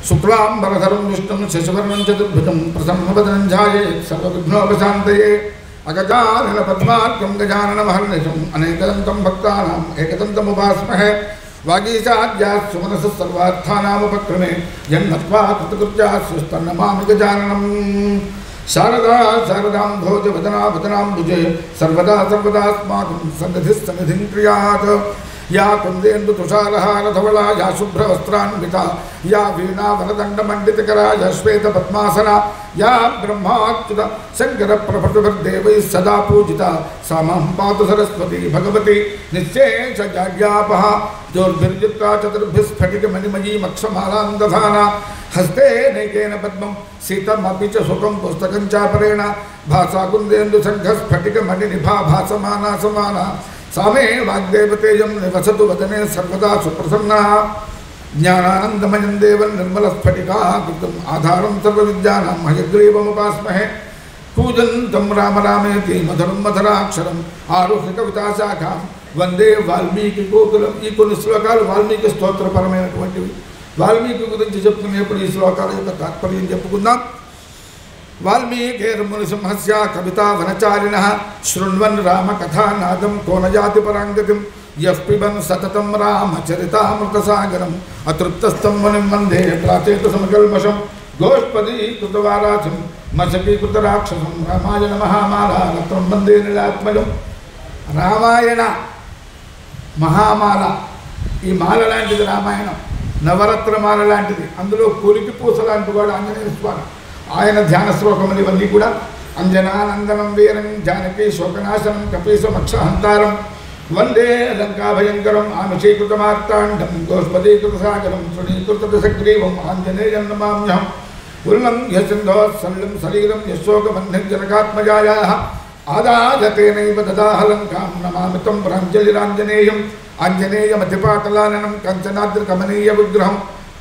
శుక్లాంబరధరం విష్ణుం శశివర్ణం చతుర్భుజం ప్రసన్నవదనం ధ్యాయే సర్వవిఘ్నోపశాంతయే అగజానన పద్మార్కం గజానన మహర్నిశం అనేకదంతం భక్తానాం ఏకదంతముపాస్మహే వాగీశాద్యాత్ సుమనసు సర్వార్థానాముపక్రమే జన్మత్వా కృతకృత్యా సుస్తన్నమామి గజాననం శారదా శారదాం భోజ వదనా వదనాంబుజే సర్వదా సర్వదాస్మాకం సన్నిధి సన్నిధిం క్రియాత్ యా కుందేందు తుషారహారధవళా యా శుభ్రవస్త్రాన్విత యా వీణా వరదండమండితకరా యా శ్వేత పద్మాసన యా బ్రహ్మాచ్యుత శంకర ప్రభృతిభిర్దేవై సదా పూజిత సా మాం పాతు సరస్వతి భగవతి నిశ్చేష జాడ్యాపహ జ్యోర్భిర్యుక్తా చతుర్భిస్ఫటికమణిమయీమక్షమాలాం దధాన హస్తే నైకేన పద్మం సీతమపి చ సుఖం పుస్తకం చాపరేణ భాసా కుందేందు సంఘ స్ఫటికమణి నిభా భాసమానా సమానా సామే వాగ్దేవతేజం నివసతు వదనే సర్వదా సుప్రసన్న జ్ఞానానందమయం దేవం నిర్మల స్ఫటికాకృతం ఆధారం సర్వవిద్యానాం హయగ్రీవముపాస్మహే పూజంతం రామ రామేతి మధురం మధురాక్షరం ఆరుహ్య కవితాశాఖాం వందే వాల్మీకి గోకులం ఈ కొన్ని శ్లోకాలు వాల్మీకి స్తోత్రపరమైనటువంటివి వాల్మీకి గురించి చెప్పుకునేప్పుడు ఈ శ్లోకాల యొక్క తాత్పర్యం చెప్పుకుందాం వాల్మీకేర్మునిసింహస్య కవితా వనచారిణ శృణ్వన్ రామకథానాదం కోనజాతి పరాంగతిం యః పిబన్ సతతం రామచరితామృతసాగరం అతృప్తస్థం మునిం వందే ప్రాచేత సమకల్మషం గోష్పదీకృతవారాచం మశకీకృత రాక్షసం రామాయణ మహామాల రత్నం వందే నిలాత్మజం రామాయణ మహామాల ఈ మాల లాంటిది రామాయణం నవరత్న మాల లాంటిది అందులో కొలికి పూస లాంటి వాడు ఆంజనేయ స్వామి ఆయన ధ్యాన శ్లోకములు ఇవన్నీ కూడా అంజనానందనం వీరం జానకి శోకనాశనం కపీసమక్షహంతారం వందే లంకాభయంకరం ఆనుషీకృతమార్తాండం గోష్పదీకృత సాగరం శృణీకృత దశగ్రీవం ఆంజనేయం నమామ్యహం ఉల్లంఘ్య సింధో సల్లం శరీరం యశోకబంధం జనకాత్మజాయా ఆదాయతేనైవ దదాహలంకాం నమామితం ప్రాంజలిరాంజనేయం ఆంజనేయమతిపాటలాననం కంచనాద్రికమనీయ విగ్రహం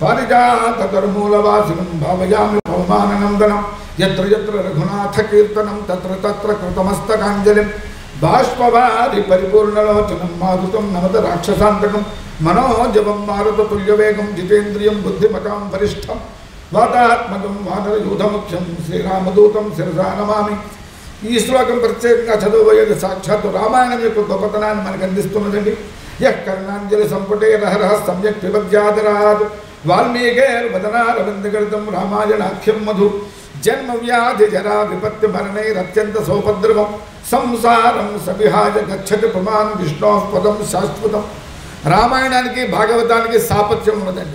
పారిజాతకర్మూలవాసినం భావయామి పవమాననందనం ఎత్ర ఎత్ర రఘునాథ కీర్తనం తత్ర తత్ర కృతమస్తకాంజలిం బాష్పవారి పరిపూర్ణలోచనం మారుతం నమత రాక్షసాంతకం మనోజవం మారుత తుల్యవేగం జితేంద్రియం బుద్ధిమతాం వరిష్టం వాతాత్మకం వానరయూధముఖ్యం శ్రీరామదూతం శిరసా నమామి ఈ శ్లోకం ప్రత్యేకంగా చదవబోయేది సాక్షాత్తు రామాయణం యొక్క గొప్పతనాన్ని మనకు అందిస్తున్నదండి యః కర్ణాంజలి సంపుటే రహరహ సమ్యక్ పిబద్యాదరాత్ వాల్మీకేర్వదనారవిందగళితం రామాయణాఖ్యం మధు జన్మ వ్యాధి జరా విపత్తి మరణైరత్యంత సౌపద్రవం సంసారం సవిహాజ గచ్చతి ప్రమాణ విష్ణో పదం శాశ్వతం రామాయణానికి భాగవతానికి సాపత్యం ఉన్నదండి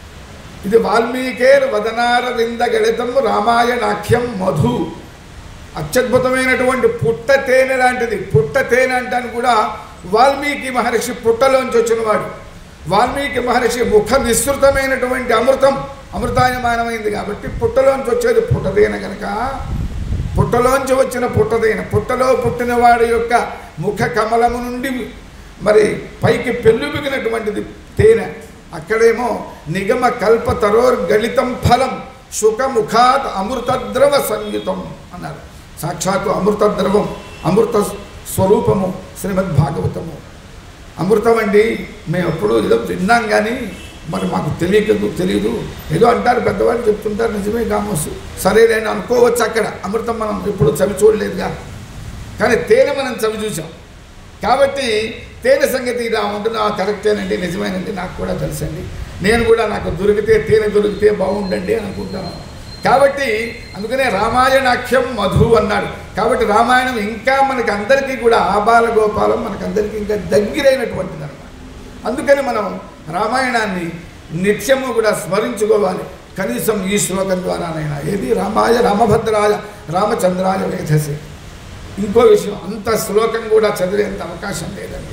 ఇది వాల్మీకేర్ వదనార విందగళితం రామాయణాఖ్యం మధు అత్యద్భుతమైనటువంటి పుట్ట తేనె లాంటిది పుట్ట తేనె అంటాను కూడా వాల్మీకి మహర్షి పుట్టలోంచి వచ్చినవాడు వాల్మీకి మహర్షి ముఖ విస్తృతమైనటువంటి అమృతం అమృతాయమానమైంది కాబట్టి పుట్టలోంచి వచ్చేది పుట్టదేన కనుక పుట్టలోంచి వచ్చిన పుట్టదేన పుట్టలో పుట్టిన వాడి యొక్క ముఖ కమలము నుండి మరి పైకి పెళ్ళుబిగినటువంటిది తేనె అక్కడేమో నిగమ కల్ప తరోర్గళితం ఫలం సుఖముఖాత్ అమృతద్రవ సంయుతం అన్నారు సాక్షాత్తు అమృతద్రవం అమృత స్వరూపము శ్రీమద్ భాగవతము అమృతం అండి మేము ఎప్పుడు ఏదో విన్నాం కానీ మరి మాకు తెలియదు తెలియదు ఏదో అంటారు పెద్దవాళ్ళు చెప్తుంటారు నిజమే కామోసు సరే నేను అనుకోవచ్చు అక్కడ అమృతం మనం ఎప్పుడు చవి చూడలేదుగా కానీ తేనె మనం చవి చూసాం కాబట్టి తేనె సంగతి ఇలా ఉంటుంది ఆ కరెక్టేనండి నిజమేనండి నాకు కూడా తెలుసండి నేను కూడా నాకు దొరికితే తేనె దొరికితే బాగుండండి అని అనుకుంటాను కాబట్టి అందుకనే రామాయణాఖ్యం మధు అన్నాడు కాబట్టి రామాయణం ఇంకా మనకి అందరికీ కూడా ఆబాల గోపాలం మనకందరికీ ఇంకా దగ్గరైనటువంటిది అనమాట అందుకని మనం రామాయణాన్ని నిత్యము కూడా స్మరించుకోవాలి కనీసం ఈ శ్లోకం ద్వారానైనా ఏది రామాయ రామభద్రాయ రామచంద్రాయ వేధసి ఇంకో విషయం అంత శ్లోకం కూడా చదివేంత అవకాశం లేదండి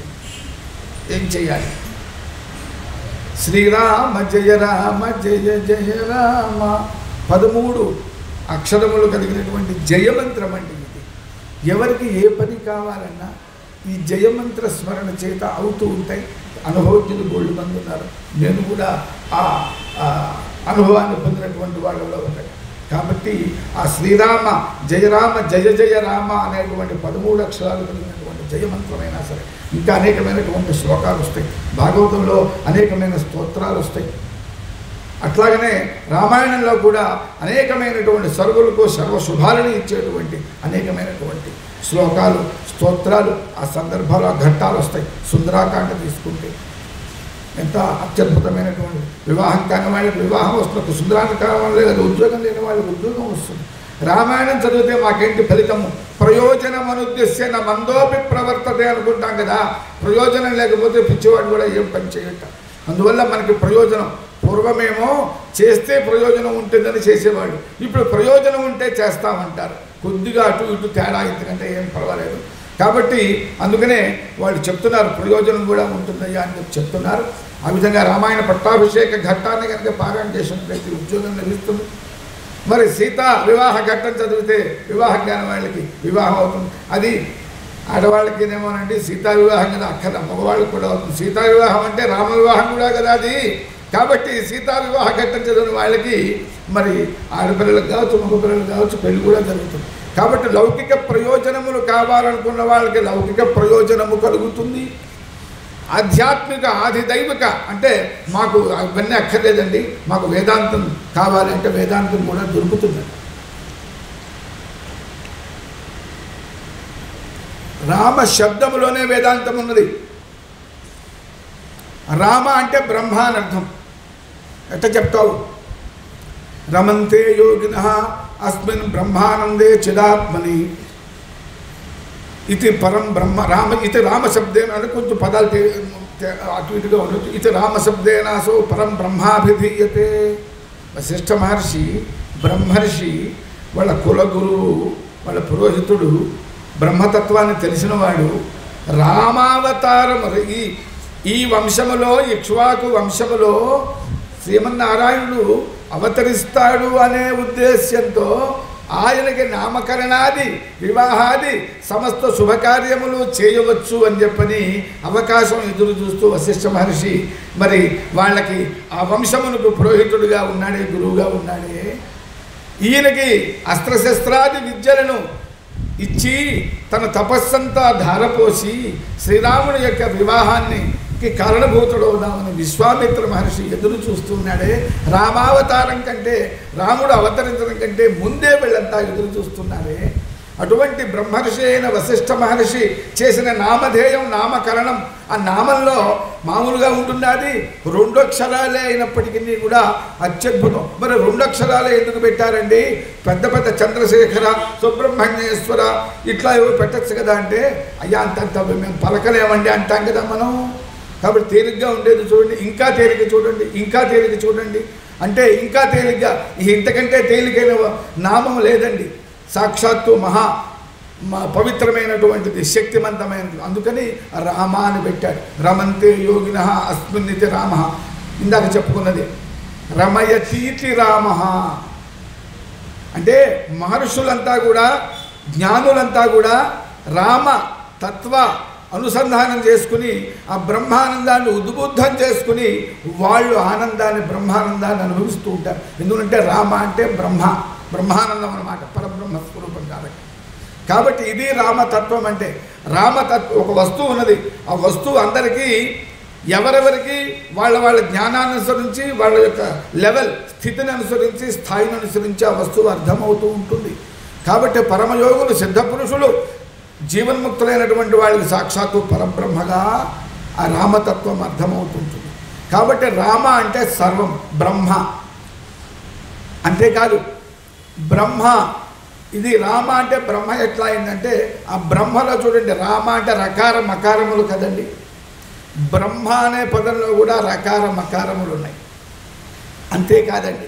ఏం చేయాలి శ్రీరామ జయ రామ జయ జయ రామ పదమూడు అక్షరములు కలిగినటువంటి జయమంత్రం అండి ఇది ఎవరికి ఏ పని కావాలన్నా ఈ జయమంత్ర స్మరణ చేత అవుతూ ఉంటాయి అనుభవజ్ఞులు గోల్డ్ మంది ఉన్నారు నేను కూడా ఆ ఆ అనుభవాన్ని పొందినటువంటి వాళ్ళలో ఉంటాయి కాబట్టి ఆ శ్రీరామ జయరామ జయ జయ రామ అనేటువంటి పదమూడు అక్షరాలు కలిగినటువంటి జయమంత్రమైనా సరే ఇంకా అనేకమైనటువంటి శ్లోకాలు వస్తాయి భాగవతంలో అనేకమైన స్తోత్రాలు వస్తాయి అట్లాగనే రామాయణంలో కూడా అనేకమైనటువంటి సర్వులకు సర్వశుభాలను ఇచ్చేటువంటి అనేకమైనటువంటి శ్లోకాలు స్తోత్రాలు ఆ సందర్భాలు ఆ ఘట్టాలు వస్తాయి సుందరాకాండ తీసుకుంటే ఎంత అత్యద్భుతమైనటువంటి వివాహం కాని వాళ్ళకి వివాహం వస్తుంది సుందరాన్ని కాని వాళ్ళు లేదా ఉద్యోగం లేని వాళ్ళకి ఉద్యోగం వస్తుంది రామాయణం చదివితే మాకేంటి ఫలితము ప్రయోజనం అనుద్దేశ్య మందోపి ప్రవర్తతే అనుకుంటాం కదా ప్రయోజనం లేకపోతే పిచ్చివాడు కూడా ఏం పని చేయట అందువల్ల మనకి ప్రయోజనం పూర్వమేమో చేస్తే ప్రయోజనం ఉంటుందని చేసేవాడు ఇప్పుడు ప్రయోజనం ఉంటే చేస్తామంటారు కొద్దిగా అటు ఇటు తేడా ఎందుకంటే ఏం పర్వాలేదు కాబట్టి అందుకనే వాళ్ళు చెప్తున్నారు ప్రయోజనం కూడా ఉంటుందయ్యా అని చెప్పి చెప్తున్నారు ఆ విధంగా రామాయణ పట్టాభిషేక ఘట్టాన్ని కనుక పారాయణ చేసినట్లయితే ఉద్యోగం లభిస్తుంది మరి సీత వివాహ ఘట్టం చదివితే వివాహం కాని వాళ్ళకి వివాహం అవుతుంది అది ఆడవాళ్ళకి ఏమోనండి సీతా వివాహం కదా అక్కద మగవాళ్ళకి కూడా అవుతుంది సీతా వివాహం అంటే రామ వివాహం కూడా కదా అది కాబట్టి సీతా వివాహ ఘట్టం చదివిన వాళ్ళకి మరి ఆడపిల్లలకు కావచ్చు మగపిల్లలకు కావచ్చు పెళ్లి కూడా జరుగుతుంది కాబట్టి లౌకిక ప్రయోజనములు కావాలనుకున్న వాళ్ళకి లౌకిక ప్రయోజనము కలుగుతుంది ఆధ్యాత్మిక ఆదిదైవిక అంటే మాకు అవన్నీ అక్కర్లేదండి మాకు వేదాంతం కావాలి అంటే వేదాంతం కూడా దొరుకుతుంది రామ శబ్దములోనే వేదాంతం ఉన్నది రామ అంటే బ్రహ్మ అని అర్థం ఎట్ట చెప్తావు రమంతే యోగిన అస్మిన్ బ్రహ్మానందే చిదాత్మని ఇది పరం బ్రహ్మ రామ ఇది రామశబ్దేన అంటే కొంచెం పదాలు తే- తే- అటు ఇటుగా ఉండొచ్చు ఇది రామశబ్దేనాసో పరం బ్రహ్మాభిధీయతే వశిష్ఠ మహర్షి బ్రహ్మర్షి వాళ్ళ కులగురువు వాళ్ళ పురోహితుడు బ్రహ్మతత్వాన్ని తెలిసినవాడు రామావతారం ఈ ఈ వంశములో ఇక్ష్వాకు వంశములో శ్రీమన్నారాయణుడు అవతరిస్తాడు అనే ఉద్దేశ్యంతో ఆయనకి నామకరణాది వివాహాది సమస్త శుభకార్యములు చేయవచ్చు అని చెప్పని అవకాశం ఎదురు చూస్తూ వశిష్ఠ మహర్షి మరి వాళ్ళకి ఆ వంశమునకు పురోహితుడిగా ఉన్నాడే గురువుగా ఉన్నాడే ఈయనకి అస్త్రశస్త్రాది విద్యలను ఇచ్చి తన తపస్సంతా ధారపోసి శ్రీరాముడి యొక్క వివాహాన్ని కి కారణభూతుడవుదామని విశ్వామిత్ర మహర్షి ఎదురు చూస్తున్నాడే రామావతారం కంటే రాముడు అవతరించడం కంటే ముందే వీళ్ళంతా ఎదురు చూస్తున్నారే అటువంటి బ్రహ్మర్షి అయిన వశిష్ఠ మహర్షి చేసిన నామధేయం నామకరణం ఆ నామంలో మామూలుగా ఉంటుంది అది రెండు అక్షరాలే అయినప్పటికీ కూడా అత్యద్భుతం మరి రెండు అక్షరాలే ఎందుకు పెట్టారండి పెద్ద పెద్ద చంద్రశేఖర సుబ్రహ్మణ్యేశ్వర ఇట్లా ఏవో పెట్టచ్చు కదా అంటే అయ్యా అంతంత మేము పలకలేమండి అంటాం కదా మనం కాబట్టి తేలిగ్గా ఉండేది చూడండి ఇంకా తేలిక చూడండి ఇంకా తేలిక చూడండి అంటే ఇంకా తేలిగ్గా ఇంతకంటే తేలికైన నామం లేదండి సాక్షాత్తు మహా మ- పవిత్రమైనటువంటిది శక్తివంతమైనది అందుకని రామ అని పెట్టాడు రమంతే యోగిన అస్మిన్నితి రామ ఇందాక చెప్పుకున్నది రమయతీతి రామ అంటే మహర్షులంతా కూడా జ్ఞానులంతా కూడా రామ తత్వ అనుసంధానం చేసుకుని ఆ బ్రహ్మానందాన్ని ఉద్బుద్ధం చేసుకుని వాళ్ళు ఆనందాన్ని బ్రహ్మానందాన్ని అనుభవిస్తూ ఉంటారు ఎందుకంటే రామ అంటే బ్రహ్మ బ్రహ్మానందం అన్నమాట పరబ్రహ్మ స్వరూపం కాబట్టి కాబట్టి ఇది రామతత్వం అంటే రామతత్వం ఒక వస్తువు ఉన్నది ఆ వస్తువు అందరికీ ఎవరెవరికి వాళ్ళ వాళ్ళ జ్ఞానాన్ని అనుసరించి వాళ్ళ యొక్క లెవెల్ స్థితిని అనుసరించి స్థాయిని అనుసరించి ఆ వస్తువు అర్థమవుతూ ఉంటుంది కాబట్టి పరమయోగులు సిద్ధపురుషులు జీవన్ముక్తులైనటువంటి వాళ్ళకి సాక్షాత్తు పరబ్రహ్మగా ఆ రామతత్వం అర్థమవుతుంటుంది కాబట్టి రామ అంటే సర్వం బ్రహ్మ అంతేకాదు బ్రహ్మ ఇది రామ అంటే బ్రహ్మ ఎట్లా అయిందంటే ఆ బ్రహ్మలో చూడండి రామ అంటే రకార మకారములు కదండి బ్రహ్మ అనే పదంలో కూడా రకార మకారములు ఉన్నాయి అంతేకాదండి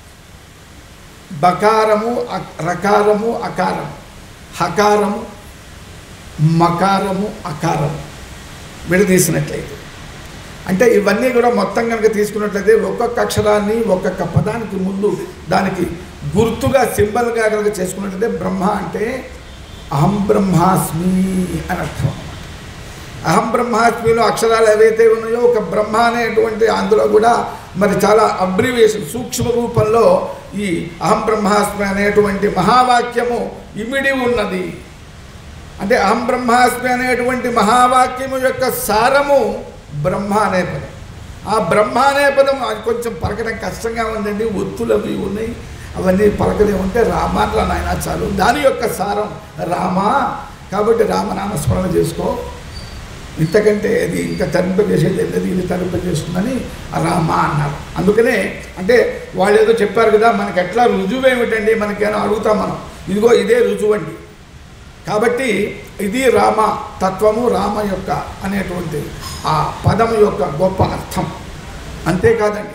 బకారము అ- రకారము అకారము హకారము మకారము అకారము విడదీసినట్లయితే అంటే ఇవన్నీ కూడా మొత్తం కనుక తీసుకున్నట్లయితే ఒక్కొక్క అక్షరాన్ని ఒక్కొక్క పదానికి ముందు దానికి గుర్తుగా సింబల్గా కనుక చేసుకున్నట్లయితే బ్రహ్మ అంటే అహం బ్రహ్మాస్మి అని అర్థం అన్నమాట అహం బ్రహ్మాస్మిలో అక్షరాలు ఏవైతే ఉన్నాయో ఒక బ్రహ్మ అనేటువంటి అందులో కూడా మరి చాలా అబ్రివేషన్ సూక్ష్మ రూపంలో ఈ అహం బ్రహ్మాస్మి అనేటువంటి మహావాక్యము ఇమిడి ఉన్నది అంటే అహం బ్రహ్మాస్మి అనేటువంటి మహావాక్యము యొక్క సారము బ్రహ్మ అనే పదం ఆ బ్రహ్మ అనే పదం అది కొంచెం పలకడం కష్టంగా ఉందండి ఒత్తులు అవి ఉన్నాయి అవన్నీ పలకలే ఉంటే రామాట్ల నాయన చాలు దాని యొక్క సారం రామ కాబట్టి రామనామస్మరణ చేసుకో ఇంతకంటే అది ఇంకా తరింపజేసేది ఏంటది ఇది తరింపజేస్తుందని రామ అన్నారు అందుకనే అంటే వాళ్ళు ఏదో చెప్పారు కదా మనకి ఎట్లా రుజువు ఏమిటండి మనకేమో అడుగుతాం మనం ఇదిగో ఇదే రుజువు అండి కాబట్టి ఇది రామ తత్వము రామ యొక్క అనేటువంటి ఆ పదము యొక్క గొప్ప అర్థం అంతేకాదండి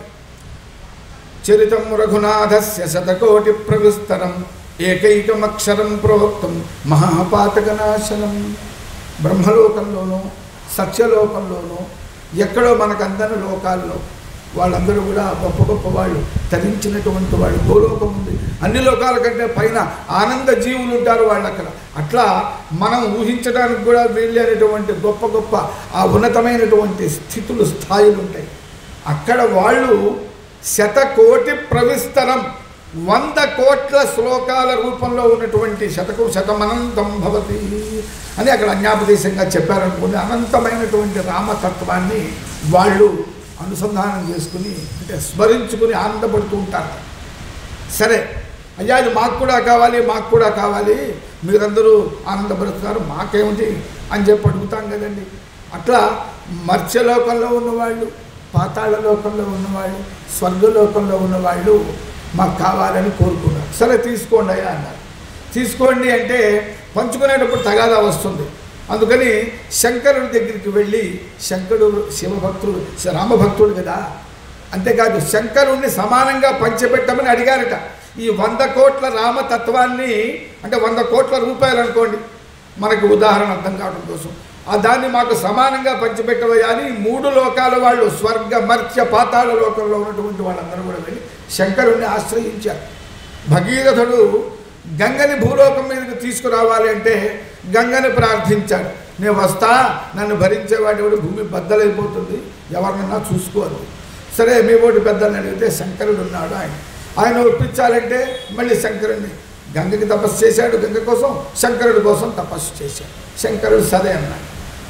చరితం రఘునాథస్య శతకోటి ప్రవిస్తరం ఏకైకమక్షరం ప్రోక్తం మహాపాతకనాశనం బ్రహ్మలోకంలోనూ సత్యలోకంలోనూ ఎక్కడో మనకందరి లోకాల్లో వాళ్ళందరూ కూడా గొప్ప గొప్ప వాళ్ళు తరించినటువంటి వాళ్ళు గోలోకం ఉంది అన్ని లోకాల కంటే పైన ఆనంద జీవులు ఉంటారు వాళ్ళు అక్కడ అట్లా మనం ఊహించడానికి కూడా వీళ్ళైనటువంటి గొప్ప గొప్ప ఆ ఉన్నతమైనటువంటి స్థితులు స్థాయిలు ఉంటాయి అక్కడ వాళ్ళు శతకోటి ప్రవిస్తరం వంద కోట్ల శ్లోకాల రూపంలో ఉన్నటువంటి శతకు శతమనంతం భవతి అని అక్కడ అజ్ఞాపదేశంగా చెప్పారనుకోండి అనంతమైనటువంటి రామతత్వాన్ని వాళ్ళు అనుసంధానం చేసుకుని అంటే స్మరించుకుని ఆనందపడుతూ ఉంటారు సరే అయ్యా ఇది మాకు కూడా కావాలి మాకు కూడా కావాలి మీరందరూ ఆనందపడుతున్నారు మాకేమిటి అని చెప్పి అడుగుతాం కదండి అట్లా మత్స్యలోకంలో ఉన్నవాళ్ళు పాతాళ లోకంలో ఉన్నవాళ్ళు స్వర్గలోకంలో ఉన్నవాళ్ళు మాకు కావాలని కోరుకున్నారు సరే తీసుకోండి అయ్యా అన్నారు తీసుకోండి అంటే పంచుకునేటప్పుడు తగాదా వస్తుంది అందుకని శంకరుడి దగ్గరికి వెళ్ళి శంకరుడు శివభక్తుడు రామభక్తుడు కదా అంతేకాదు శంకరుణ్ణి సమానంగా పంచిపెట్టమని అడిగారట ఈ వంద కోట్ల రామతత్వాన్ని అంటే వంద కోట్ల రూపాయలు అనుకోండి మనకు ఉదాహరణ అర్థం కావడం కోసం ఆ దాన్ని మాకు సమానంగా పంచిపెట్టవయ్యా అని మూడు లోకాల వాళ్ళు స్వర్గ మర్త్య పాతాళ లోకంలో ఉన్నటువంటి వాళ్ళందరూ కూడా వెళ్ళి శంకరుణ్ణి ఆశ్రయించారు భగీరథుడు గంగని భూలోకం మీదకి తీసుకురావాలి అంటే గంగని ప్రార్థించాడు నేను వస్తా నన్ను భరించేవాడి కూడా భూమి బద్దలైపోతుంది ఎవరినన్నా చూసుకోరు సరే మీ ఓటి పెద్దని అడిగితే శంకరుడు ఉన్నాడు ఆయన ఆయన ఒప్పించాలంటే మళ్ళీ శంకరుడిని గంగకి తపస్సు చేశాడు గంగ కోసం శంకరుడి కోసం తపస్సు చేశాడు శంకరుడు సరే అన్నాడు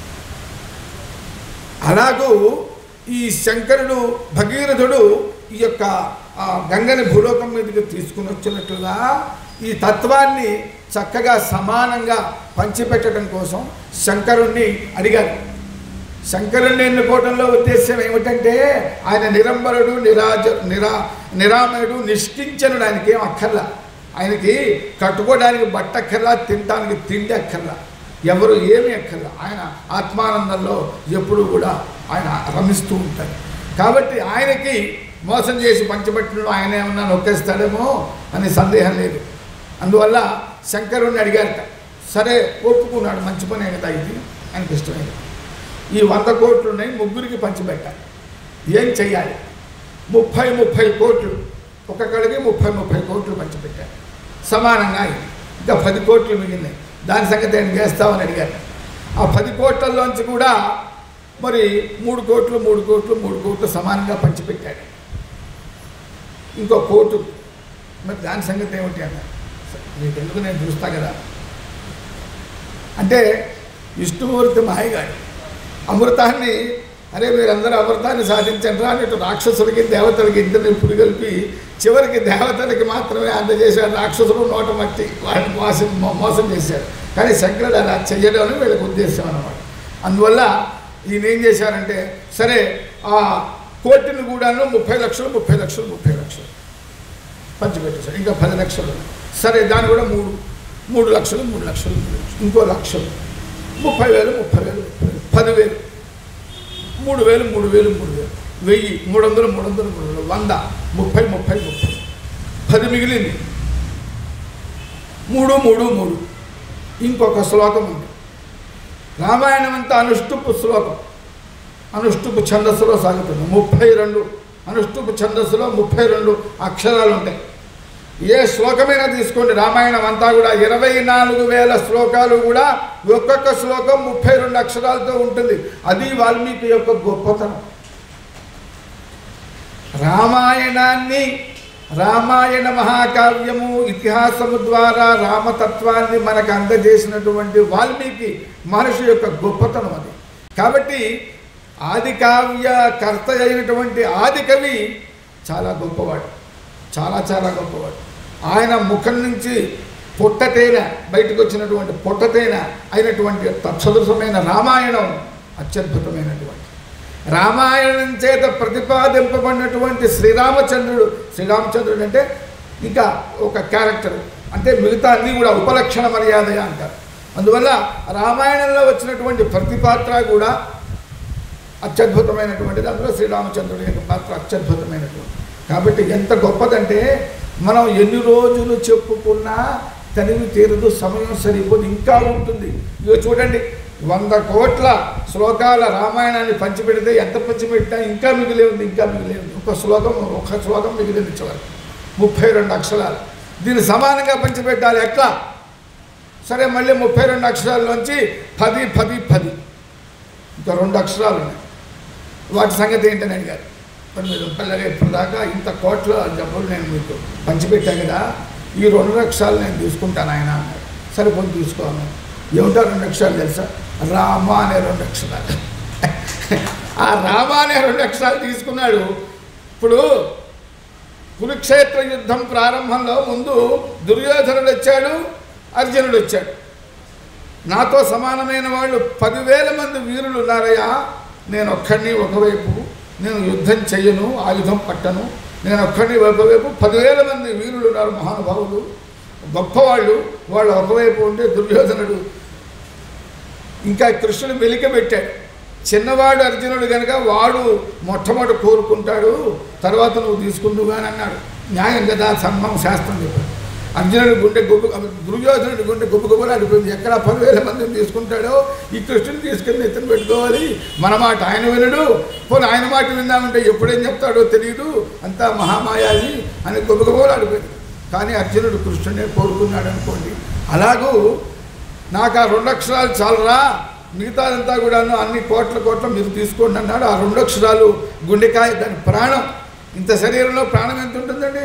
అలాగూ ఈ శంకరుడు భగీరథుడు ఈ యొక్క ఆ, గంగని భూలోకం మీదకి తీసుకుని వచ్చినట్లుగా ఈ తత్వాన్ని చక్కగా సమానంగా పంచిపెట్టడం కోసం శంకరుణ్ణి అడిగారు శంకరుణ్ణి ఎన్నుకోవడంలో ఉద్దేశం ఏమిటంటే ఆయన నిరంబరుడు నిరాజ నిరా నిరామయుడు నిష్ఠించనుడు ఆయనకి ఏం అక్కర్లా ఆయనకి కట్టుకోవడానికి బట్ట అక్కర్లా తినడానికి తిండి అక్కర్లా ఎవరు ఏమీ అక్కర్లా ఆయన ఆత్మానందంలో ఎప్పుడూ కూడా ఆయన రమిస్తూ ఉంటారు కాబట్టి ఆయనకి మోసం చేసి పంచబట్టడంలో ఆయన ఏమన్నా నొక్కేస్తాడేమో అనే సందేహం లేదు అందువల్ల శంకరుణ్ణి అడిగారట సరే ఒప్పుకున్నాడు మంచి పనే కదా ఇది ఆయనకి ఇష్టమైంది ఈ వంద కోట్లు ఉన్నాయి ముగ్గురికి పంచిపెట్టాలి ఏం చెయ్యాలి ముప్పై ముప్పై కోట్లు ఒక్కొక్కడికి ముప్పై ముప్పై కోట్లు పంచిపెట్టారు సమానంగా అయింది ఇంకా పది కోట్లు మిగిలినాయి దాని సంగతి ఏం చేస్తామని అడిగారు ఆ పది కోట్లలోంచి కూడా మరి మూడు కోట్లు మూడు కోట్లు మూడు కోట్లు సమానంగా పంచిపెట్టాడు ఇంకో కోటు మరి దాని సంగతి ఏమిటి అన్నారు మీకు ఎందుకు నేను చూస్తా కదా అంటే విష్ణుమూర్తి మాయగాడు అమృతాన్ని అరే మీరందరూ అమృతాన్ని సాధించండి రా అన్నట్టు రాక్షసులకి దేవతలకి ఇద్దరిని పురిగొల్పి చివరికి దేవతలకి మాత్రమే అందజేశాడు రాక్షసులు నోట మట్టి వాళ్ళని మోసం మో- మోసం చేశాడు కానీ శంకరుడు అలా చెయ్యడం అని వీళ్ళకి ఉద్దేశం అన్నమాట అందువల్ల ఈయన ఏం చేశారంటే సరే ఆ కోటిని కూడాను ముప్పై లక్షలు ముప్పై లక్షలు ముప్పై లక్షలు పంచిపెట్టేశాడు ఇంకా పది లక్షలు సరే దాని కూడా మూడు మూడు లక్షలు మూడు లక్షలు మూడు లక్షలు ఇంకో లక్షలు ముప్పై వేలు ముప్పై వేలు ముప్పై వేలు పదివేలు మూడు వేలు మూడు వేలు మూడు వేలు వెయ్యి మూడు వందలు మూడు వందలు మూడు వందలు వంద ముప్పై ముప్పై ముప్పై పది మిగిలింది మూడు మూడు మూడు ఇంకొక శ్లోకం ఉంది రామాయణం అంతా అనుష్టుపు శ్లోకం అనుష్టుపు ఛందస్సులో సాగుతుంది ముప్పై రెండు అనుష్టుపు ఛందస్సులో ముప్పై రెండు అక్షరాలు ఉంటాయి ఏ శ్లోకమైనా తీసుకోండి రామాయణం అంతా కూడా ఇరవై నాలుగు వేల శ్లోకాలు కూడా ఒక్కొక్క శ్లోకం ముప్పై రెండు అక్షరాలతో ఉంటుంది అది వాల్మీకి యొక్క గొప్పతనం రామాయణాన్ని రామాయణ మహాకావ్యము ఇతిహాసము ద్వారా రామతత్వాన్ని మనకు అందజేసినటువంటి వాల్మీకి మహర్షి యొక్క గొప్పతనం అది కాబట్టి ఆది కావ్య కర్త అయినటువంటి ఆది కవి చాలా గొప్పవాడు చాలా చాలా గొప్పవాడు ఆయన ముఖం నుంచి పొట్టతేన బయటకు వచ్చినటువంటి పొట్టతేన అయినటువంటి తత్సదృశమైన రామాయణం అత్యద్భుతమైనటువంటి రామాయణం చేత ప్రతిపాదింపబడినటువంటి శ్రీరామచంద్రుడు శ్రీరామచంద్రుడు అంటే ఇంకా ఒక క్యారెక్టర్ అంటే మిగతా అన్నీ కూడా ఉపలక్షణ మర్యాద అంటారు అందువల్ల రామాయణంలో వచ్చినటువంటి ప్రతి పాత్ర కూడా అత్యద్భుతమైనటువంటిది అందులో శ్రీరామచంద్రుడి యొక్క పాత్ర అత్యద్భుతమైనటువంటి కాబట్టి ఎంత గొప్పదంటే మనం ఎన్ని రోజులు చెప్పుకున్నా తనివి తీరదు సమయం సరిపోదు ఇంకా ఉంటుంది ఇగో చూడండి వంద కోట్ల శ్లోకాల రామాయణాన్ని పంచిపెడితే ఎంత పంచిపెట్టినా ఇంకా మిగిలే ఉంది ఇంకా మిగిలే ఉంది ఒక శ్లోకం ఒక శ్లోకం మిగిలింది చివరికి ముప్పై రెండు అక్షరాలు దీన్ని సమానంగా పంచిపెట్టాలి ఎట్లా సరే మళ్ళీ ముప్పై రెండు అక్షరాల్లోంచి పది పది పది ఇంకా రెండు అక్షరాలు ఉన్నాయి వాటి సంగతి ఏంటని అడిగారు మరి మీరు పిల్లగా ఇప్పటిదాకా ఇంత కోట్ల డబ్బులు నేను మీకు పంచిపెట్టాను కదా ఈ రెండు లక్షలు నేను తీసుకుంటాను ఆయన అన్నాడు సరే పోయి తీసుకోను ఏమిటో రెండు అక్షరాలు తెలుసా రామ అనే రెండు అక్షరాలు ఆ రామ అనే రెండు అక్షరాలు తీసుకున్నాడు ఇప్పుడు కురుక్షేత్ర యుద్ధం ప్రారంభంలో ముందు దుర్యోధనుడు వచ్చాడు అర్జునుడు వచ్చాడు నాతో సమానమైన వాళ్ళు పదివేల మంది వీరులు ఉన్నారయ్యా నేను ఒక్కడిని ఒకవైపు నేను యుద్ధం చెయ్యను ఆయుధం పట్టను నేను ఒక్కడిని ఒకవైపు పదివేల మంది వీరులు ఉన్నారు మహానుభావులు గొప్పవాళ్ళు వాళ్ళు ఒకవైపు ఉంటే దుర్యోధనుడు ఇంకా కృష్ణుడు వెలిక పెట్టాడు చిన్నవాడు అర్జునుడు కనుక వాడు మొట్టమొదటి కోరుకుంటాడు తర్వాత నువ్వు తీసుకుందువు అని అన్నాడు న్యాయం కదా సన్మం శాస్త్రం చెప్పాడు అర్జునుడి గుండె గుబ్బు దుర్యోధనుడి గుండె గుబ్బు గుబ్బలు అడిపోయింది ఎక్కడ పదివేల మందిని తీసుకుంటాడో ఈ కృష్ణుని తీసుకెళ్ళి ఎత్తున పెట్టుకోవాలి మన మాట ఆయన వినడు పోనీ ఆయన మాట విందామంటే ఎప్పుడేం చెప్తాడో తెలియదు అంతా మహామాయాది అని గుబ్బు గుబ్బలు అడిపోయింది కానీ అర్జునుడు కృష్ణుడే కోరుకున్నాడు అనుకోండి అలాగూ నాకు ఆ రెండు అక్షరాలు చాలరా మిగతాదంతా కూడాను అన్ని కోట్ల కోట్ల మీరు తీసుకోండి అన్నాడు ఆ రెండు అక్షరాలు గుండెకాయ దాని ప్రాణం ఇంత శరీరంలో ప్రాణం ఎంత ఉంటుందండి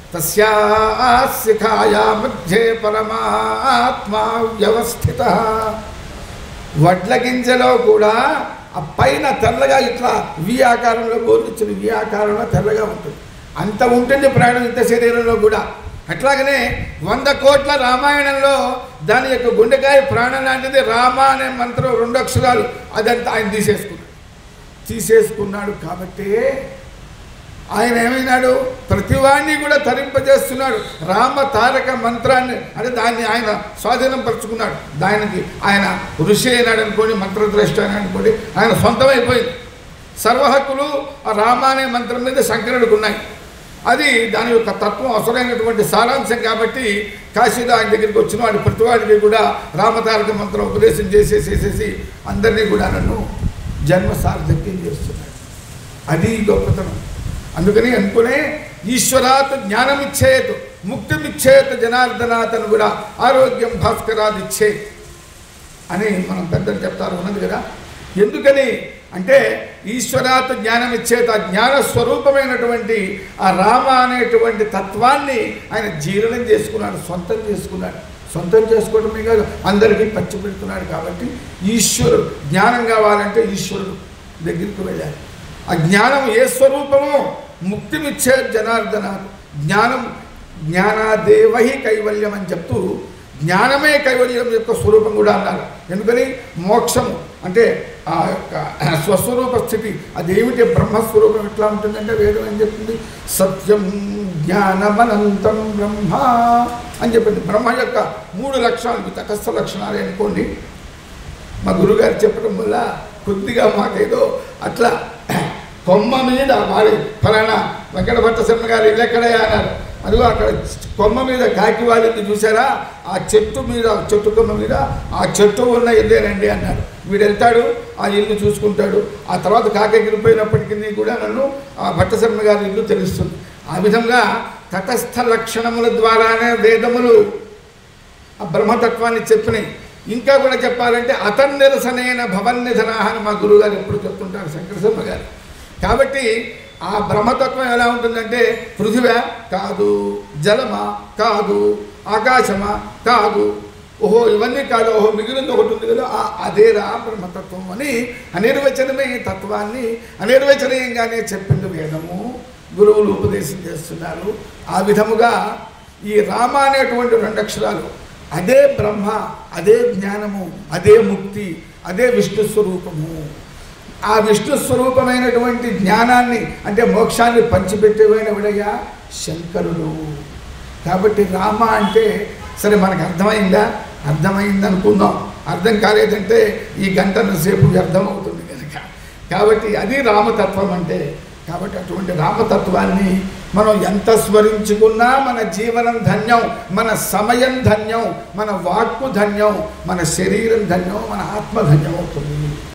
తస్యాశిఖాయా మధ్యే పరమాత్మ వ్యవస్థిత వడ్ల గింజలో కూడా ఆ పైన తెల్లగా ఇట్లా వి ఆకారంలో గోరుచ్చిన వి ఆకారంలో తెల్లగా ఉంటుంది అంత ఉంటుంది ప్రాణం ఇంత శరీరంలో కూడా అట్లాగనే వంద కోట్ల రామాయణంలో దాని యొక్క గుండెకాయ ప్రాణం లాంటిది రామ అనే మంత్రం రెండు అక్షరాలు అదంతా ఆయన తీసేసుకున్నాడు తీసేసుకున్నాడు కాబట్టి ఆయన ఏమైనాడు ప్రతివాడిని కూడా తరింపజేస్తున్నాడు రామ తారక మంత్రాన్ని అంటే దాన్ని ఆయన స్వాధీనం పరుచుకున్నాడు దానికి ఆయన ఋషి అయినాడు అనుకోండి మంత్రద్రష్ట అని అనుకోండి ఆయన సొంతమైపోయింది సర్వహక్కులు ఆ రామ అనే మంత్రం మీద శంకరుడికి ఉన్నాయి అది దాని యొక్క తత్వం అవసరమైనటువంటి సారాంశం కాబట్టి కాశీలో ఆయన దగ్గరికి వచ్చిన వాడి ప్రతివాడికి కూడా రామతారక మంత్రం ఉపదేశం చేసేసేసేసి అందరినీ కూడా నన్ను జన్మ సార్థక్యం చేస్తున్నాడు అది గొప్పతనం అందుకని అనుకునే ఈశ్వరాత్ జ్ఞానమిచ్చేత్ ముక్తిమిచ్చేత్ జనార్దనాథ్ అని కూడా ఆరోగ్యం భాస్కరాది ఇచ్చే అని మనం పెద్దలు చెప్తారు ఉన్నది కదా ఎందుకని అంటే ఈశ్వరాత్ జ్ఞానం ఇచ్చేత ఆ జ్ఞాన స్వరూపమైనటువంటి ఆ రామ అనేటువంటి తత్వాన్ని ఆయన జీర్ణం చేసుకున్నాడు సొంతం చేసుకున్నాడు సొంతం చేసుకోవడమే కాదు అందరికీ పంచిపెడుతున్నాడు కాబట్టి ఈశ్వరుడు జ్ఞానం కావాలంటే ఈశ్వరుడు దగ్గరికి వెళ్ళాలి ఆ జ్ఞానం ఏ స్వరూపమో ముక్తినిచ్చే జనార్దన జ్ఞానం జ్ఞానాదేవహి కైవల్యం అని చెప్తూ జ్ఞానమే కైవల్యం యొక్క స్వరూపం కూడా అన్నారు ఎందుకని మోక్షము అంటే ఆ యొక్క స్వస్వరూప స్థితి అదేమిటి బ్రహ్మస్వరూపం ఎట్లా ఉంటుందంటే వేదం ఏం చెప్తుంది సత్యం జ్ఞానమనంతం బ్రహ్మ అని చెప్పింది బ్రహ్మ యొక్క మూడు లక్షణాలు తటస్థ లక్షణాలు అనుకోండి మా గురుగారు చెప్పడం వల్ల కొద్దిగా మాకేదో అట్లా కొమ్మ మీద వాడి ఫలానా వెంకట భట్ట శర్మ గారు ఇల్లు ఎక్కడయ్యా అన్నారు అదిగో అక్కడ కొమ్మ మీద కాకి వాడింది చూసారా ఆ చెట్టు మీద చెట్టు కొమ్మ మీద ఆ చెట్టు ఉన్న ఇల్లేనండి అన్నారు వీడు వెళ్తాడు ఆ ఇల్లు చూసుకుంటాడు ఆ తర్వాత కాకి ఎగిరిపోయినప్పటికీ కూడా నన్ను ఆ భట్ట శర్మ గారి ఇల్లు తెలుస్తుంది ఆ విధంగా తటస్థ లక్షణముల ద్వారానే వేదములు ఆ బ్రహ్మతత్వాన్ని చెప్పినాయి ఇంకా కూడా చెప్పాలంటే అతన్ నిరసనైన భవన్నిధన అని మా గురువుగారు ఎప్పుడు చెప్తుంటారు శంకరశర్మ గారు కాబట్టి ఆ బ్రహ్మతత్వం ఎలా ఉంటుందంటే పృథివ కాదు జలమా కాదు ఆకాశమా కాదు ఓహో ఇవన్నీ కాదు ఓహో మిగిలింది ఒకటి ఉంది కదా ఆ అదేరా బ్రహ్మతత్వం అని అనిర్వచనమే ఈ తత్వాన్ని అనిర్వచనీయంగానే చెప్పింది వేదము గురువులు ఉపదేశం చేస్తున్నారు ఆ విధముగా ఈ రామ అనేటువంటి రెండు అక్షరాలు అదే బ్రహ్మ అదే జ్ఞానము అదే ముక్తి అదే విష్ణు స్వరూపము ఆ విష్ణు స్వరూపమైనటువంటి జ్ఞానాన్ని అంటే మోక్షాన్ని పంచిపెట్టేవైన విడయ్యా శంకరుడు కాబట్టి రామ అంటే సరే మనకు అర్థమైందా అర్థమైంది అనుకుందాం అర్థం కాలేదంటే ఈ గంటల సేపు వ్యర్థం అవుతుంది కనుక కాబట్టి అది రామతత్వం అంటే కాబట్టి అటువంటి రామతత్వాన్ని మనం ఎంత స్మరించుకున్నా మన జీవనం ధన్యం మన సమయం ధన్యం మన వాక్కు ధన్యం మన శరీరం ధన్యం మన ఆత్మ ధన్యం అవుతుంది